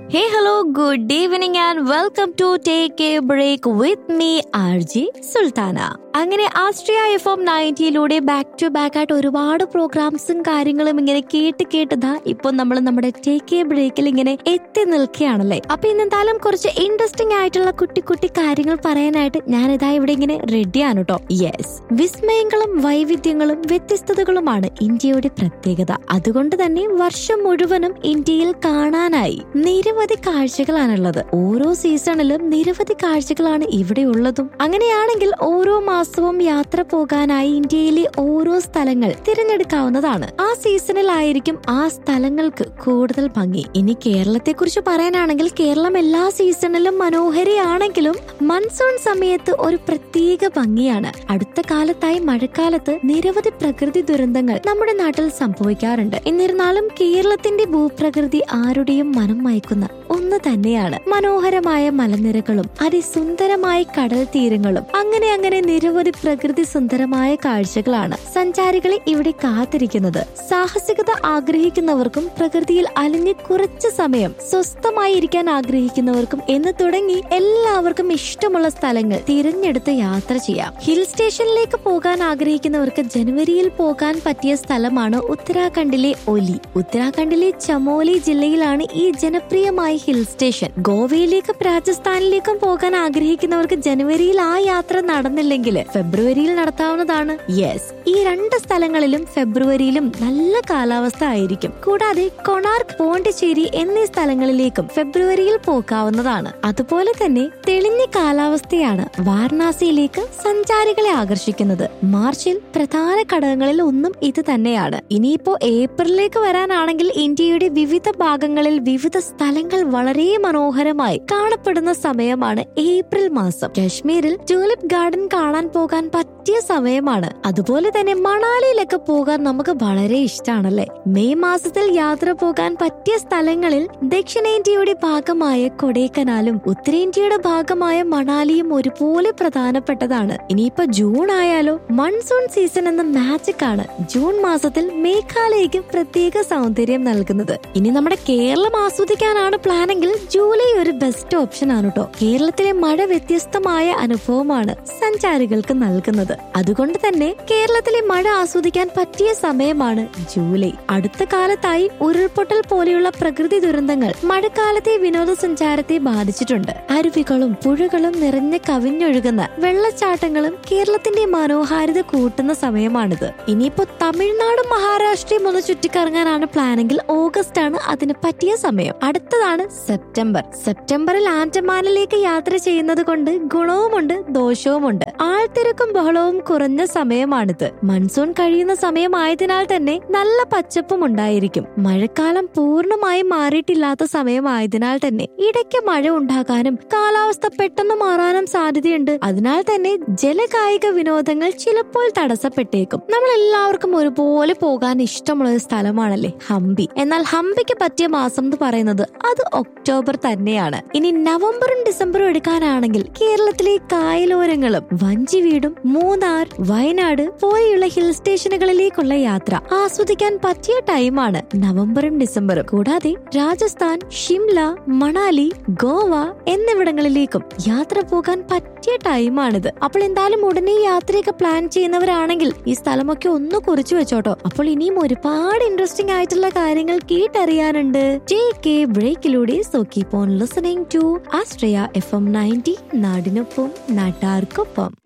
Hey, hello, good evening, and welcome to Take a Break with me, RJ Sultana. അങ്ങനെ ആസ്ട്രിയ F M നയൻറ്റിയിലൂടെ back to back ആയിട്ട് ഒരുപാട് പ്രോഗ്രാംസും കാര്യങ്ങളും ഇങ്ങനെ കേട്ട് കേട്ടതാ ഇപ്പൊ നമ്മൾ നമ്മുടെ ടേക്ക് എ ബ്രേക്കിൽ ഇങ്ങനെ എത്തി നിൽക്കുകയാണല്ലേ അപ്പൊ ഇന്ന് എന്തായാലും കുറച്ച് ഇൻട്രസ്റ്റിംഗ് ആയിട്ടുള്ള കുട്ടി കുട്ടി കാര്യങ്ങൾ പറയാനായിട്ട് ഞാൻ ഇതാ ഇവിടെ ഇങ്ങനെ റെഡിയാണ് കേട്ടോ യെസ് വിസ്മയങ്ങളും വൈവിധ്യങ്ങളും വ്യത്യസ്തതകളുമാണ് ഇന്ത്യയുടെ പ്രത്യേകത അതുകൊണ്ട് തന്നെ വർഷം മുഴുവനും ഇന്ത്യയിൽ കാണാനായി നിരവധി കാഴ്ചകളാണുള്ളത് ഓരോ സീസണിലും നിരവധി കാഴ്ചകളാണ് ഇവിടെ ഉള്ളതും അങ്ങനെയാണെങ്കിൽ ഓരോ മാസവും യാത്ര പോകാനായി ഇന്ത്യയിലെ ഓരോ സ്ഥലങ്ങൾ തിരഞ്ഞെടുക്കാവുന്നതാണ് ആ സീസണിലായിരിക്കും ആ സ്ഥലങ്ങൾക്ക് കൂടുതൽ ഭംഗി ഇനി കേരളത്തെ കുറിച്ച് പറയാനാണെങ്കിൽ കേരളം എല്ലാ സീസണിലും മനോഹരിയാണെങ്കിലും മൺസൂൺ സമയത്ത് ഒരു പ്രത്യേക ഭംഗിയാണ് അടുത്ത കാലത്തായി മഴക്കാലത്ത് നിരവധി പ്രകൃതി ദുരന്തങ്ങൾ നമ്മുടെ നാട്ടിൽ സംഭവിക്കാറുണ്ട് എന്നിരുന്നാലും കേരളത്തിന്റെ ഭൂപ്രകൃതി ആരുടെയും മനം മയക്കുന്ന ഒന്ന് തന്നെയാണ് മനോഹരമായ മലനിരകളും അതിസുന്ദരമായ കടൽ തീരങ്ങളും അങ്ങനെ അങ്ങനെ നിരവധി പ്രകൃതി സുന്ദരമായ കാഴ്ചകളാണ് സഞ്ചാരികളെ ഇവിടെ കാത്തിരിക്കുന്നത് സാഹസികത ആഗ്രഹിക്കുന്നവർക്കും പ്രകൃതിയിൽ അലിഞ്ഞ് കുറച്ച് സമയം സ്വസ്ഥമായി ഇരിക്കാൻ ആഗ്രഹിക്കുന്നവർക്കും എന്ന് തുടങ്ങി എല്ലാവർക്കും ഇഷ്ടമുള്ള സ്ഥലങ്ങൾ തിരഞ്ഞെടുത്ത് യാത്ര ചെയ്യാം ഹിൽ സ്റ്റേഷനിലേക്ക് പോകാൻ ആഗ്രഹിക്കുന്നവർക്ക് ജനുവരിയിൽ പോകാൻ പറ്റിയ സ്ഥലമാണ് ഉത്തരാഖണ്ഡിലെ ഒലി ഉത്തരാഖണ്ഡിലെ ചമോലി ജില്ലയിലാണ് ഈ ജനപ്രിയമായ ഹിൽ സ്റ്റേഷൻ ഗോവയിലേക്കും രാജസ്ഥാനിലേക്കും പോകാൻ ആഗ്രഹിക്കുന്നവർക്ക് ജനുവരിയിൽ ആ യാത്ര നടന്നില്ലെങ്കിൽ ഫെബ്രുവരിയിൽ നടത്താവുന്നതാണ് യെസ് ഈ രണ്ട് സ്ഥലങ്ങളിലും ഫെബ്രുവരിയിലും നല്ല കാലാവസ്ഥ ആയിരിക്കും കൂടാതെ കൊണാർക്ക് പോണ്ടിച്ചേരി എന്നീ സ്ഥലങ്ങളിലേക്കും ഫെബ്രുവരിയിൽ പോകാവുന്നതാണ് അതുപോലെ തന്നെ തെളിഞ്ഞ കാലാവസ്ഥയാണ് വാരണാസിയിലേക്ക് സഞ്ചാരികളെ ആകർഷിക്കുന്നത് മാർച്ചിൽ പ്രധാന ഘടകങ്ങളിൽ ഒന്നും ഇത് തന്നെയാണ് ഇനിയിപ്പോ ഏപ്രിലിലേക്ക് വരാനാണെങ്കിൽ ഇന്ത്യയുടെ വിവിധ ഭാഗങ്ങളിൽ വിവിധ സ്ഥലങ്ങൾ വളരെ മനോഹരമായി കാണപ്പെടുന്ന സമയമാണ് ഏപ്രിൽ മാസം കശ്മീരിൽ ട്യൂലിപ്പ് ഗാർഡൻ കാണാൻ പോകാൻ പറ്റിയ സമയമാണ് അതുപോലെ തന്നെ മണാലിയിലൊക്കെ പോകാൻ നമുക്ക് വളരെ ഇഷ്ടമാണല്ലേ മെയ് മാസത്തിൽ യാത്ര പോകാൻ പറ്റിയ സ്ഥലങ്ങളിൽ ദക്ഷിണേന്ത്യയുടെ ഭാഗമായ കൊടൈക്കനാലും ഉത്തരേന്ത്യയുടെ ഭാഗമായ മണാലിയും ഒരുപോലെ പ്രധാനപ്പെട്ടതാണ് ഇനിയിപ്പോ ജൂൺ ആയാലോ മൺസൂൺ സീസൺ എന്ന മാജിക് ആണ് ജൂൺ മാസത്തിൽ മേഘാലയക്ക് പ്രത്യേക സൗന്ദര്യം നൽകുന്നത് ഇനി നമ്മുടെ കേരളം ആസ്വദിക്കാനാണ് പ്ലാനെങ്കിൽ ജൂലൈ ഒരു ബെസ്റ്റ് ഓപ്ഷൻ ആണ് കേട്ടോ കേരളത്തിലെ മഴ വ്യത്യസ്തമായ അനുഭവമാണ് സഞ്ചാരികൾക്ക് നൽകുന്നത് അതുകൊണ്ട് തന്നെ കേരളത്തിലെ മഴ ആസ്വദിക്കാൻ പറ്റിയ സമയമാണ് ജൂലൈ അടുത്ത കാലത്തായി ഉരുൾപൊട്ടൽ പോലെയുള്ള പ്രകൃതി ദുരന്തങ്ങൾ മഴക്കാലത്തെ വിനോദസഞ്ചാരത്തെ ബാധിച്ചിട്ടുണ്ട് അരുവികളും പുഴകളും നിറഞ്ഞ കവിഞ്ഞൊഴുകുന്ന വെള്ളച്ചാട്ടങ്ങളും കേരളത്തിന്റെ മനോഹാരിത കൂട്ടുന്ന സമയമാണിത് ഇനിയിപ്പോ തമിഴ്നാടും മഹാരാഷ്ട്രയും ഒന്ന് ചുറ്റിക്കറങ്ങാനാണ് പ്ലാനെങ്കിൽ ഓഗസ്റ്റ് ആണ് അതിന് പറ്റിയ സമയം അടുത്തതാണ് സെപ്റ്റംബർ സെപ്റ്റംബറിൽ ആൻഡമാനിലേക്ക് യാത്ര ചെയ്യുന്നത് കൊണ്ട് ഗുണവുമുണ്ട് ദോഷവുമുണ്ട് ആൾത്തിരക്കും ബഹളവും കുറഞ്ഞ സമയമാണിത് മൺസൂൺ കഴിയുന്ന സമയമായതിനാൽ തന്നെ നല്ല പച്ചപ്പും ഉണ്ടായിരിക്കും മഴക്കാലം പൂർണ്ണമായും മാറിയിട്ടില്ലാത്ത സമയമായതിനാൽ തന്നെ ഇടയ്ക്ക് മഴ ഉണ്ടാകാനും കാലാവസ്ഥ പെട്ടെന്ന് മാറാനും സാധ്യതയുണ്ട് അതിനാൽ തന്നെ ജലകായിക വിനോദങ്ങൾ ചിലപ്പോൾ തടസ്സപ്പെട്ടേക്കും നമ്മൾ എല്ലാവർക്കും ഒരുപോലെ പോകാൻ ഇഷ്ടമുള്ള ഒരു സ്ഥലമാണല്ലേ ഹംപി എന്നാൽ ഹംപിക്ക് പറ്റിയ മാസം എന്ന് പറയുന്നത് അത് ഒക്ടോബർ തന്നെയാണ് ഇനി നവംബറും ഡിസംബറും എടുക്കാനാണെങ്കിൽ കേരളത്തിലെ കായലോരങ്ങളും വഞ്ചിവീടും മൂന്നാർ വയനാട് പോലെയുള്ള ഹിൽ സ്റ്റേഷനുകളിലേക്കുള്ള യാത്ര ആസ്വദിക്കാൻ പറ്റിയ ടൈമാണ് നവംബറും ഡിസംബറും കൂടാതെ രാജസ്ഥാൻ ഷിംല മണാലി ഗോവ എന്നിവിടങ്ങളിലേക്കും യാത്ര പോകാൻ പറ്റിയ ടൈമാണിത് അപ്പോൾ എന്തായാലും ഉടനെ യാത്രയൊക്കെ പ്ലാൻ ചെയ്യുന്നവരാണെങ്കിൽ ഈ സ്ഥലമൊക്കെ ഒന്ന് കുറിച്ചു വെച്ചോട്ടോ അപ്പോൾ ഇനിയും ഒരുപാട് ഇൻട്രസ്റ്റിംഗ് ആയിട്ടുള്ള കാര്യങ്ങൾ കേട്ടറിയാനുണ്ട് ടേക്ക് എ ബ്രേക്കിലൂടെ so keep on listening to ആസ്ട്രയ എഫ് എം നയൻറ്റി നാടിനൊപ്പം നാട്ടാർക്കൊപ്പം